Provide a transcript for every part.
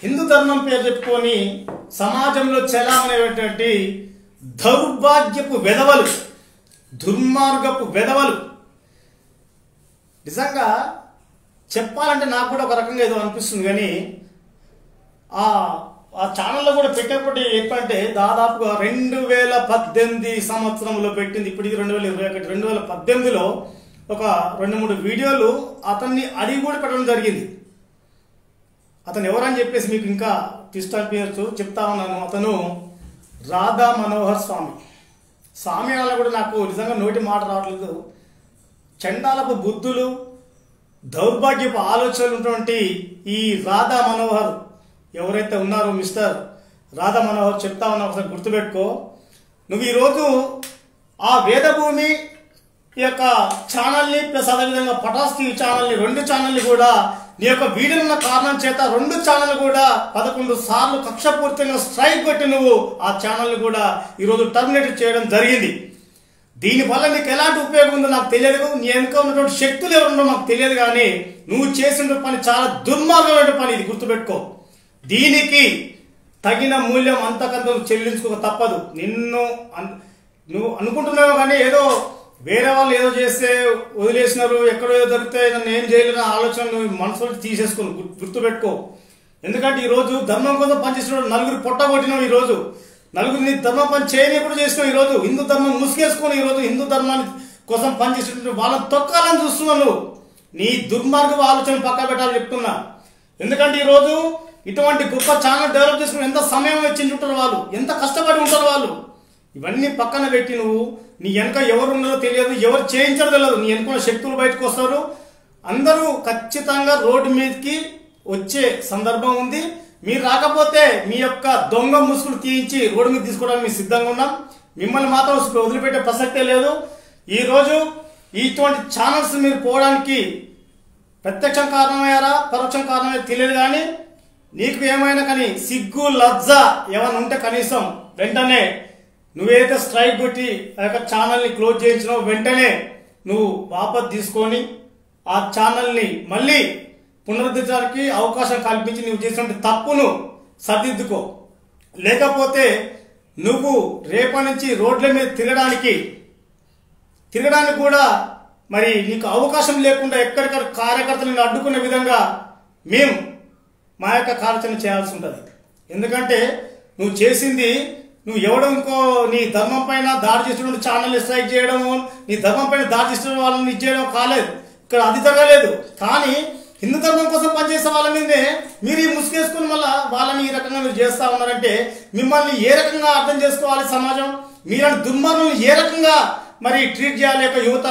హిందూ ధర్మం పేరు చెప్పుకొని సమాజంలో చెలామనేటువంటి దౌర్భాగ్యపు వెధవలు దుర్మార్గపు వెధవలు నిజంగా చెప్పాలంటే నాకు కూడా ఒక రకంగా ఏదో అనిపిస్తుంది కానీ ఆ ఆ ఛానల్లో కూడా పెట్టేప్పటి ఏంటంటే దాదాపుగా రెండు వేల పద్దెనిమిది సంవత్సరంలో పెట్టింది ఇప్పటికి రెండు వేల ఇరవై ఒకటి రెండు వేల పద్దెనిమిదిలో ఒక రెండు మూడు వీడియోలు అతన్ని అడిగి కూడా పెట్టడం జరిగింది అతను ఎవరని చెప్పేసి మీకు ఇంకా ట్విస్ట్ అనిపించచ్చు చెప్తా ఉన్నాను అతను రాధా మనోహర్ స్వామి స్వామి అలా కూడా నాకు నిజంగా నోటి మాట రావట్లేదు చండాలపు బుద్ధులు దౌర్భాగ్యపు ఆలోచనలు ఉన్నటువంటి ఈ రాధా మనోహర్ ఎవరైతే ఉన్నారో మిస్టర్ రాధా మనోహర్ చెప్తా ఉన్నా ఒకసారి గుర్తుపెట్టుకో నువ్వు ఈరోజు ఆ వేదభూమి ఈ యొక్క ఛానల్ని ప్లస్ అదేవిధంగా పటాస్ టీవీ ఛానల్ని రెండు ఛానల్ని కూడా నీ యొక్క వీడియోలు ఉన్న కారణం చేత రెండు ఛానల్ కూడా పదకొండు సార్లు కక్షపూర్తిగా స్ట్రైక్ కొట్టి నువ్వు ఆ ఛానల్ని కూడా ఈరోజు టర్మినేట్ చేయడం జరిగింది దీనివల్ల నీకు ఎలాంటి ఉపయోగం ఉందో నాకు తెలియదు నీ వెనుక ఉన్నటువంటి శక్తులు ఎవరుందో నాకు తెలియదు కానీ నువ్వు చేసిన పని చాలా దుర్మార్గమైన పని ఇది గుర్తుపెట్టుకో దీనికి తగిన మూల్యం అంతకంత నువ్వు చెల్లించుకోక తప్పదు నిన్ను అన్- నువ్వు అనుకుంటున్నావు కానీ ఏదో వేరే వాళ్ళు ఏదో చేస్తే వదిలేసినారు ఎక్కడో ఏదో దొరికితే నన్ను ఏం చేయలేని ఆలోచన నువ్వు మనసులో తీసేసుకోను గుర్తు- గుర్తుపెట్టుకో ఎందుకంటే ఈ రోజు ధర్మం కోసం పనిచేసిన నలుగురు పొట్టగొట్టినావు ఈ రోజు నలుగురిని ధర్మం పని చేయని కూడా చేసినావు ఈ రోజు హిందూ ధర్మం ముసుగేసుకొని ఈ రోజు హిందూ ధర్మాన్ని కోసం పనిచేసిన వాళ్ళని తొక్కాలని చూస్తున్నావు నువ్వు నీ దుర్మార్గపు ఆలోచన పక్క పెట్టాలని చెప్తున్నా ఎందుకంటే ఈ రోజు ఇటువంటి గొప్ప ఛానల్ డెవలప్ చేసుకుని ఎంత సమయం వెచ్చించి ఉంటారు వాళ్ళు ఎంత కష్టపడి ఉంటారు వాళ్ళు ఇవన్నీ పక్కన పెట్టి నువ్వు నీ వెనక ఎవరు ఉన్నారో తెలియదు ఎవరు చేయించారో తెలియదు నీ వెనుకున్న శక్తులు బయటకు వస్తారు అందరూ ఖచ్చితంగా రోడ్డు మీదకి వచ్చే సందర్భం ఉంది మీరు రాకపోతే మీ యొక్క దొంగ ముసుగులు తీయించి రోడ్డు మీద తీసుకోవడానికి మేము సిద్ధంగా ఉన్నాం మిమ్మల్ని మాత్రం వదిలిపెట్టే ప్రసక్తే లేదు ఈ రోజు ఇటువంటి ఛానల్స్ మీరు పోవడానికి ప్రత్యక్షం కారణమయ్యారా పరోక్షం కారణమయ్యారా తెలియదు కానీ నీకు ఏమైనా కానీ సిగ్గు లజ్జ ఏమైనా ఉంటే కనీసం వెంటనే నువ్వేదైతే స్ట్రైక్ కొట్టి ఆ యొక్క ఛానల్ని క్లోజ్ చేయించినావు వెంటనే నువ్వు వాపస్ తీసుకొని ఆ ఛానల్ని మళ్ళీ పునరుద్ధరించడానికి అవకాశం కల్పించి నువ్వు చేసినటువంటి తప్పును సరిదిద్దుకో లేకపోతే నువ్వు రేపటి నుంచి రోడ్ల మీద తిరగడానికి తిరగడానికి కూడా మరి నీకు అవకాశం లేకుండా ఎక్కడికక్కడ కార్యకర్తలను అడ్డుకునే విధంగా మేము మా యొక్క కార్యాచరణ చేయాల్సి ఉంటుంది ఎందుకంటే నువ్వు చేసింది నువ్వు ఎవడో ఇంకో నీ ధర్మం పైన దాడి చేసిన ఛానల్ స్ట్రైక్ చేయడము నీ ధర్మం పైన దాడి చేసిన వాళ్ళని ఇచ్చేయడం కాలేదు ఇక్కడ అది జరగలేదు కానీ హిందూ ధర్మం కోసం పనిచేసే వాళ్ళ మీదే మీరు ఈ ముసుగేసుకుని మళ్ళా వాళ్ళని ఈ రకంగా మీరు చేస్తా ఉన్నారంటే మిమ్మల్ని ఏ రకంగా అర్థం చేసుకోవాలి సమాజం మీలాంటి దుర్మార్గులను ఏ రకంగా మరి ట్రీట్ చేయాలి యొక్క యువత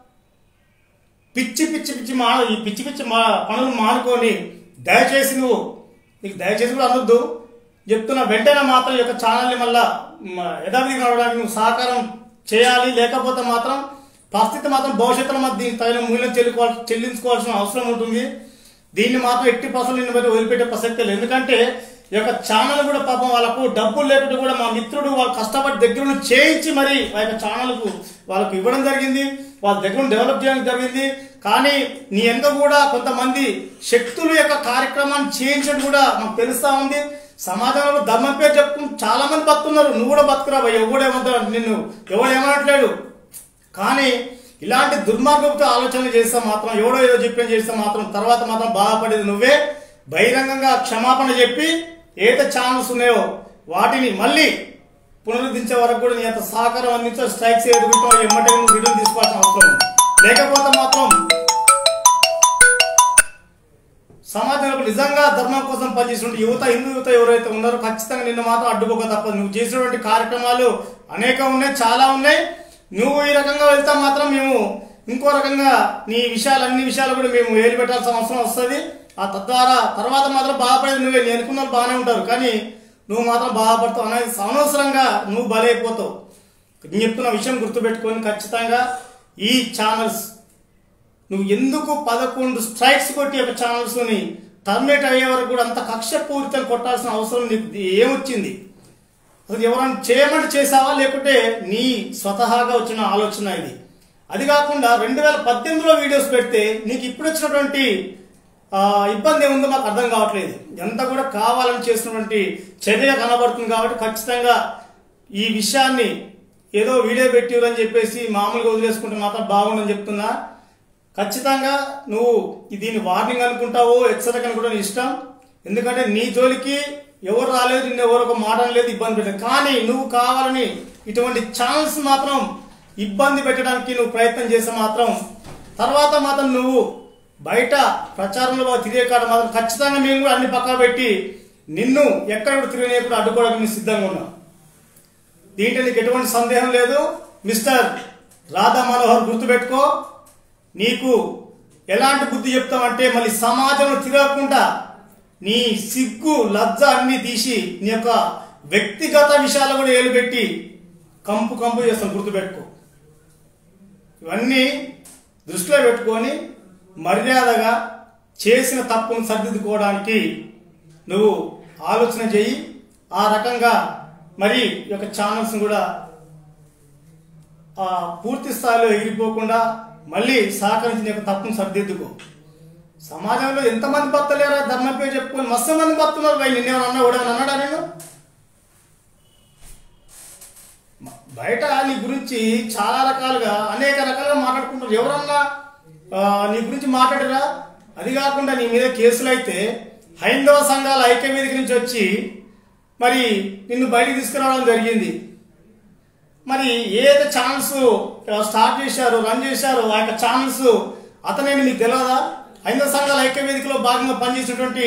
పిచ్చి పిచ్చి పిచ్చి మా ఈ పిచ్చి పిచ్చి మా పనులు మానుకొని దయచేసి నువ్వు నీకు దయచేసి కూడా అనొద్దు చెప్తున్నా వెంటనే మాత్రం ఈ యొక్క ఛానల్ని మళ్ళా మ- యథావిధిగా నడవడానికి నువ్వు సహకారం చేయాలి లేకపోతే మాత్రం పరిస్థితి మాత్రం భవిష్యత్తులో మాత్రం దీనికి తగిన మూల్యం చెల్లికోవాల్సి చెల్లించుకోవాల్సిన అవసరం ఉంటుంది దీన్ని మాత్రం ఎట్టి పసలు నిన్ను బట్టి వదిలిపెట్టే ప్రసక్తి లేదు ఎందుకంటే ఈ యొక్క ఛానల్ కూడా పాపం వాళ్ళకు డబ్బులు లేకుండా కూడా మా మిత్రుడు వాళ్ళు కష్టపడి దగ్గర నుండి చేయించి మరి ఆ యొక్క ఛానల్కు వాళ్ళకు ఇవ్వడం జరిగింది వాళ్ళ దగ్గర నుండి డెవలప్ చేయడం జరిగింది కానీ నీ వెనుక కూడా కొంతమంది శక్తుల యొక్క కార్యక్రమాన్ని చేయించడం కూడా మాకు తెలుస్తా ఉంది సమాజంలో ధర్మం పేరు చెప్పుకుని చాలా మంది బతుకున్నారు నువ్వు కూడా బతుకురా భయ్య ఎవడు ఏమంటాడు నిన్ను ఎవడు ఏమనట్లేడు కానీ ఇలాంటి దుర్మార్గంతో ఆలోచనలు చేస్తే మాత్రం ఎవడో ఏదో చెప్పిన చేస్తే మాత్రం తర్వాత మాత్రం బాధపడేది నువ్వే బహిరంగంగా క్షమాపణ చెప్పి ఏదైతే ఛానల్స్ ఉన్నాయో వాటిని మళ్ళీ పునరుద్ధరించే వరకు కూడా నీ అంత సహకారం అందించే స్ట్రైక్స్ ఎదుగుతావు ఎమ్మటే నువ్వు రిటర్న్ తీసుకోవాల్సిన అవసరం ఉంది. లేకపోతే మాత్రం సమాజంలో నిజంగా ధర్మం కోసం పనిచేసిన యువత హిందూ యువత ఎవరైతే ఉన్నారో ఖచ్చితంగా నిన్ను మాత్రం అడ్డుకోక తప్పదు నువ్వు చేసినటువంటి కార్యక్రమాలు అనేక ఉన్నాయి చాలా ఉన్నాయి నువ్వు ఈ రకంగా వెళ్తా మాత్రం మేము ఇంకో రకంగా నీ విషయాలు అన్ని విషయాలు కూడా మేము వేలు పెట్టాల్సిన అవసరం వస్తుంది ఆ తద్వారా తర్వాత మాత్రం బాధపడేది నువ్వే నేను అనుకున్న వాళ్ళు బాగానే ఉంటారు కానీ నువ్వు మాత్రం బాధపడతావు అనేది అనవసరంగా నువ్వు బలైపోతావు నేను చెప్తున్న విషయం గుర్తుపెట్టుకొని ఖచ్చితంగా ఈ ఛానల్స్ నువ్వు ఎందుకు పదకొండు స్ట్రైక్స్ కొట్టి ఒక ఛానల్స్ని టర్మినేట్ అయ్యే వరకు కూడా అంత కక్ష పూరితం కొట్టాల్సిన అవసరం నీకు ఏమొచ్చింది అసలు ఎవరైనా చేయమంటే చేసావా లేకుంటే నీ స్వతహాగా వచ్చిన ఆలోచన ఇది అది కాకుండా రెండు వేల పద్దెనిమిదిలో వీడియోస్ పెడితే నీకు ఇప్పుడు వచ్చినటువంటి ఆ, ఇబ్బంది ఏముందో మాకు అర్థం కావట్లేదు ఎంత కూడా కావాలని చేసినటువంటి చర్య కనబడుతుంది కాబట్టి ఖచ్చితంగా ఈ విషయాన్ని ఏదో వీడియో పెట్టిరని చెప్పేసి మామూలుగా వదిలేసుకుంటే మాత్రం బాగుండని చెప్తున్నా ఖచ్చితంగా నువ్వు దీన్ని వార్నింగ్ అనుకుంటావో హెచ్చరిక అనుకుంటా నీ ఇష్టం ఎందుకంటే నీ జోలికి ఎవరు రాలేదు నిన్ను ఎవరు ఒక మాట లేదు ఇబ్బంది పెట్టలేదు కానీ నువ్వు కావాలని ఇటువంటి ఛాన్స్ మాత్రం ఇబ్బంది పెట్టడానికి నువ్వు ప్రయత్నం చేస్తే మాత్రం తర్వాత మాత్రం నువ్వు బయట ప్రచారంలో తిరిగే కాడ మాత్రం ఖచ్చితంగా మేము కూడా అన్ని పక్కన పెట్టి నిన్ను ఎక్కడ కూడా తిరిగినప్పుడు అడ్డుకోవడానికి మేము సిద్ధంగా ఉన్నాం దీంట్లో నీకు ఎటువంటి సందేహం లేదు మిస్టర్ రాధా మనోహర్ గుర్తుపెట్టుకో నీకు ఎలాంటి బుద్ధి చెప్తామంటే మళ్ళీ సమాజంలో తిరగకుండా నీ సిగ్గు లజ్జ అన్ని తీసి నీ యొక్క వ్యక్తిగత విషయాలు కూడా ఏలుపెట్టి కంపు కంపు చేస్తాం గుర్తుపెట్టుకో ఇవన్నీ దృష్టిలో పెట్టుకొని మర్యాదగా చేసిన తప్పును సరిదిద్దుకోవడానికి నువ్వు ఆలోచన చెయ్యి ఆ రకంగా మరి ఈ యొక్క ఛానల్స్ కూడా ఆ పూర్తి స్థాయిలో ఎగిరిపోకుండా మళ్ళీ సహకరించిన యొక్క తప్పును సరిదిద్దుకో సమాజంలో ఎంతమంది భక్తులేరా ధర్మం పేరు చెప్పుకొని మస్తు మంది భక్తున్నారు భయ్ నిన్నేమన్నా అన్నా కూడా అన్నాడా నేను బయట నీ గురించి చాలా రకాలుగా అనేక రకాలుగా మాట్లాడుకుంటారు ఎవరన్నా ఆ, నీ గురించి మాట్లాడరా అది కాకుండా నీ మీద కేసులు అయితే హైందవ సంఘాల ఐక్య వేదిక నుంచి వచ్చి మరి నిన్ను బయటికి తీసుకురావడం జరిగింది మరి ఏదైతే ఛానల్స్ స్టార్ట్ చేశారో రన్ చేశారో ఆ యొక్క ఛానల్స్ అతనేమి నీకు తెలియదా హైందవ సంఘాల ఐక్య వేదికలో భాగంగా పనిచేసినటువంటి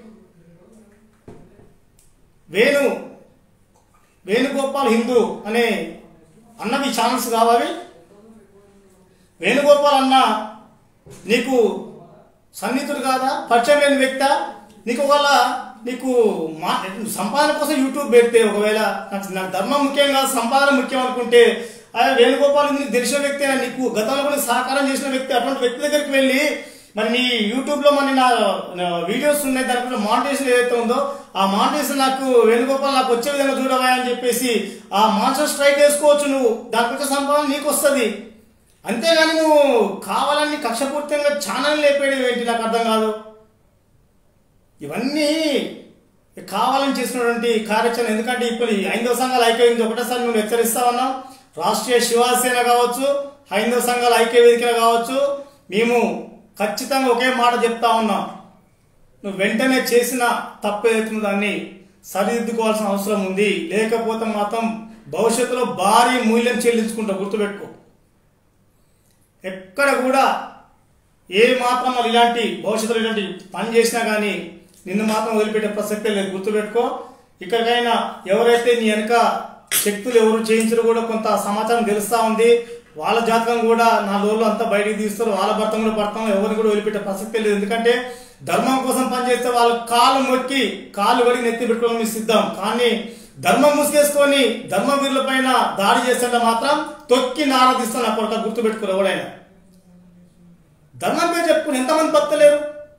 వేణు వేణుగోపాల్ హిందూ అనే అన్నవి ఛానల్స్ కావాలి వేణుగోపాల్ అన్న నీకు సన్నిహితుడు కాదా పరిచయం లేని వ్యక్త నీకు ఒకవేళ నీకు మా సంపాదన కోసం యూట్యూబ్ పెడితే ఒకవేళ నాకు నాకు ధర్మం ముఖ్యం కాదు సంపాదన ముఖ్యం అనుకుంటే ఆ వేణుగోపాల్ నీకు తెలిసిన వ్యక్తి నీకు గతంలో కూడా సహకారం చేసిన వ్యక్తి అటువంటి వ్యక్తి దగ్గరికి వెళ్ళి మరి నీ యూట్యూబ్ లో మరి నా నా వీడియోస్ ఉన్నాయి దాంట్లో మానిటేషన్ ఏదైతే ఉందో ఆ మానిటేషన్ నాకు వేణుగోపాల్ నాకు వచ్చే విధంగా చూడవా అని చెప్పేసి ఆ మాన్సర్ స్ట్రైక్ వేసుకోవచ్చు నువ్వు దానికి వచ్చే సంపాదన నీకు వస్తుంది అంతేగాని నువ్వు కావాలని కక్షపూర్తంగా ఛానల్ లేపేయడం ఏంటి నాకు అర్థం కాదు ఇవన్నీ కావాలని చేసినటువంటి కార్యాచరణ ఎందుకంటే ఇప్పుడు ఈ హైందవ సంఘాల ఐక్య వేదిక ఒకటేసారి నువ్వు హెచ్చరిస్తా ఉన్నాం రాష్ట్రీయ శివసేన కావచ్చు హైందవ సంఘాల ఐక్య వేదిక కావచ్చు మేము ఖచ్చితంగా ఒకే మాట చెప్తా ఉన్నాం నువ్వు వెంటనే చేసిన తప్పు ఏదైతుందో దాన్ని సరిదిద్దుకోవాల్సిన అవసరం ఉంది లేకపోతే మాత్రం భవిష్యత్తులో భారీ మూల్యం చెల్లించుకుంటా గుర్తుపెట్టుకో ఎక్కడ కూడా ఏ మాత్రం మరి ఇలాంటి భవిష్యత్తులో ఇలాంటి పని చేసినా కానీ నిన్ను మాత్రం వదిలిపెట్టే ప్రసక్తే లేదు గుర్తుపెట్టుకో ఇక్కడికైనా ఎవరైతే నీ వెనక శక్తులు ఎవరు చేయించారో కూడా కొంత సమాచారం తెలుస్తా ఉంది వాళ్ళ జాతకం కూడా నా లోళ్ళు అంతా బయటికి తీస్తారు వాళ్ళ భర్తం కూడా పడతాం ఎవరిని కూడా వదిలిపెట్టే ప్రసక్తే లేదు ఎందుకంటే ధర్మం కోసం పనిచేస్తే వాళ్ళ కాలు మొక్కి కాలు వడికి నెత్తి పెట్టుకోవడం మీకు సిద్ధం కానీ ధర్మం ముసుగేసుకొని ధర్మవీరుల పైన దాడి చేస్తుంటే మాత్రం తొక్కి నారాధిస్తాను నా కొరక గుర్తుపెట్టుకోరు ఎవడైనా ధర్మం పేరు చెప్పుకుని ఎంతమంది భక్తులేరు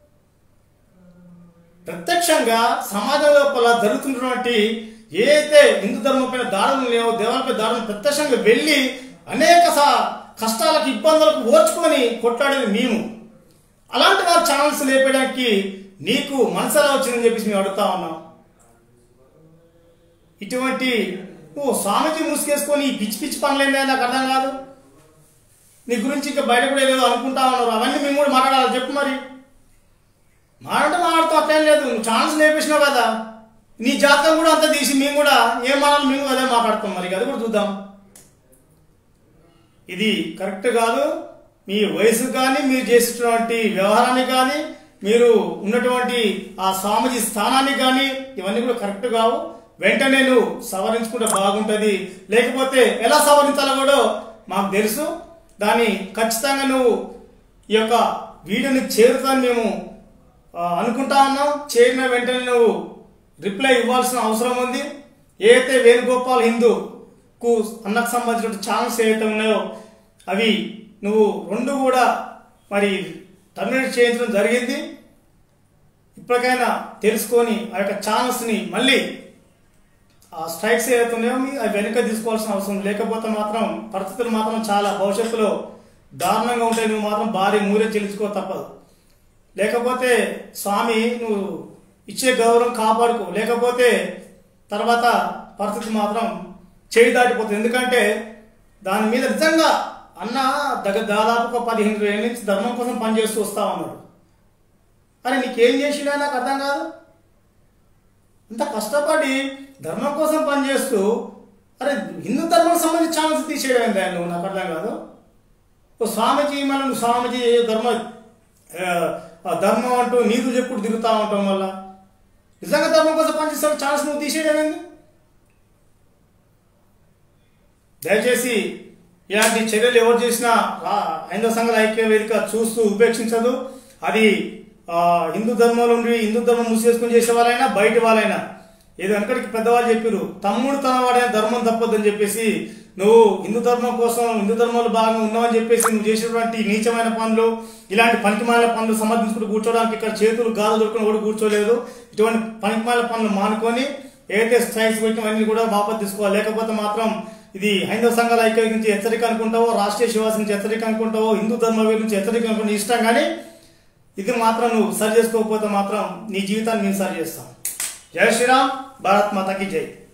ప్రత్యక్షంగా సమాజం లోపల జరుగుతున్నటువంటి ఏదైతే హిందూ ధర్మం పైన దాడులు లేవో దేవాలపై దాడులు ప్రత్యక్షంగా వెళ్ళి అనేక స- కష్టాలకు ఇబ్బందులకు ఓర్చుకొని కొట్లాడేది మేము అలాంటి వారి ఛానల్స్ లేపేయడానికి నీకు మనసు ఎలా వచ్చిందని చెప్పేసి మేము అడుగుతా ఉన్నాం ఇటువంటి ఓ స్వామీజీ ముసుగేసుకొని ఈ పిచ్చి పిచ్చి పనులేందే నాకు అర్థం కాదు నీ గురించి ఇంకా బయట కూడా ఏదో అనుకుంటా ఉన్నారు అవన్నీ మేము కూడా మాట్లాడాలి చెప్పు మరి మాట్లాడితే మాట్లాడుతూ అట్లేం లేదు నువ్వు ఛాన్స్ లేపేసినావు కదా నీ జాతకం కూడా అంతా తీసి మేము కూడా ఏం మాట్లాడాలి మేము అదే మాట్లాడతాం మరి అది కూడా చూద్దాం ఇది కరెక్ట్ కాదు మీ వయసు కానీ మీరు చేసేటువంటి వ్యవహారానికి కానీ మీరు ఉన్నటువంటి ఆ స్వామిజీ స్థానానికి కానీ ఇవన్నీ కూడా కరెక్ట్ కావు వెంటనే నువ్వు సవరించుకుంటే బాగుంటుంది లేకపోతే ఎలా సవరించాలో కూడా మాకు తెలుసు దాన్ని ఖచ్చితంగా నువ్వు ఈ యొక్క వీడియోని చేరుతాను మేము ఆ, అనుకుంటా ఉన్నాం చేరిన వెంటనే నువ్వు రిప్లై ఇవ్వాల్సిన అవసరం ఉంది ఏదైతే వేణుగోపాల్ హిందూకు అన్నకు సంబంధించిన ఛానల్స్ ఏవైతే ఉన్నాయో అవి నువ్వు రెండు కూడా మరి టర్మినేట్ చేయించడం జరిగింది ఇప్పటికైనా తెలుసుకొని ఆ యొక్క ఛానల్స్ని మళ్ళీ ఆ స్ట్రైక్స్ ఏవైతే ఉన్నాయో మీ అవి వెనుక తీసుకోవాల్సిన అవసరం లేకపోతే మాత్రం పరిస్థితులు మాత్రం చాలా భవిష్యత్తులో దారుణంగా ఉంటాయి నువ్వు మాత్రం భారీ మూల్యం చెల్లించుకో తప్పదు లేకపోతే స్వామి నువ్వు ఇచ్చే గౌరవం కాపాడుకో లేకపోతే తర్వాత పరిస్థితి మాత్రం చేయి దాటిపోతుంది ఎందుకంటే దాని మీద నిజంగా అన్న దగ్గర దాదాపు ఒక పదిహేను ఏళ్ళ నుంచి ధర్మం కోసం పనిచేస్తూ వస్తా ఉన్నాడు అరే నీకేం చేసినా నాకు అర్థం కాదు ఇంత కష్టపడి ధర్మం కోసం పనిచేస్తూ అరే హిందూ ధర్మం సంబంధించి ఛానల్స్ తీసేయడం ఏందా నువ్వు నాకు అర్థం కాదు ఓ స్వామీజీ మళ్ళీ నువ్వు స్వామీజీ ఏ ధర్మ ఆ, ఆ ధర్మం అంటూ నీతులు చెప్పుడు తిరుగుతా ఉంటాం వల్ల నిజంగా ధర్మం కోసం పనిచేస్తాడు ఛాన్స్ నువ్వు తీసేయడం ఏంది దయచేసి ఇలాంటి చర్యలు ఎవరు చేసినా రా- హైందవ సంఘాల ఐక్య వేదిక చూస్తూ ఉపేక్షించదు అది ఆ, హిందూ ధర్మంలో ఉండి హిందూ ధర్మం మూసేసుకుని చేసే వాళ్ళైనా బయట వాళ్ళైనా ఏదో వెనకడికి పెద్దవాళ్ళు చెప్పారు తమ్ముడు తన వాడైన ధర్మం తప్పదని చెప్పేసి నువ్వు హిందూ ధర్మం కోసం హిందూ ధర్మంలో భాగంగా ఉన్నావని చెప్పేసి నువ్వు చేసేటువంటి నీచమైన పనులు ఇలాంటి పనికిమాల పనులు సమర్థించుకుంటూ కూర్చోవడానికి ఇక్కడ చేతులు గాలు దొరుకుని కూడా కూర్చోలేదు ఇటువంటి పనికిమాల పనులు మానుకొని ఏదైతే స్ట్రైక్స్ పెట్టినవన్నీ కూడా వాపస్ తీసుకోవాలి లేకపోతే మాత్రం ఇది హైందవ సంఘాల ఐక్య నుంచి హెచ్చరిక అనుకుంటావో రాష్ట్రీయ శివాస నుంచి హెచ్చరిక అనుకుంటావో హిందూ ధర్మ వేరు నుంచి హెచ్చరిక అనుకుంటే నీ ఇష్టం కానీ ఇది మాత్రం నువ్వు సరి చేసుకోకపోతే మాత్రం నీ జీవితాన్ని నేను సరి చేస్తాను జై శ్రీరామ్ భారత్ మాతాకి జై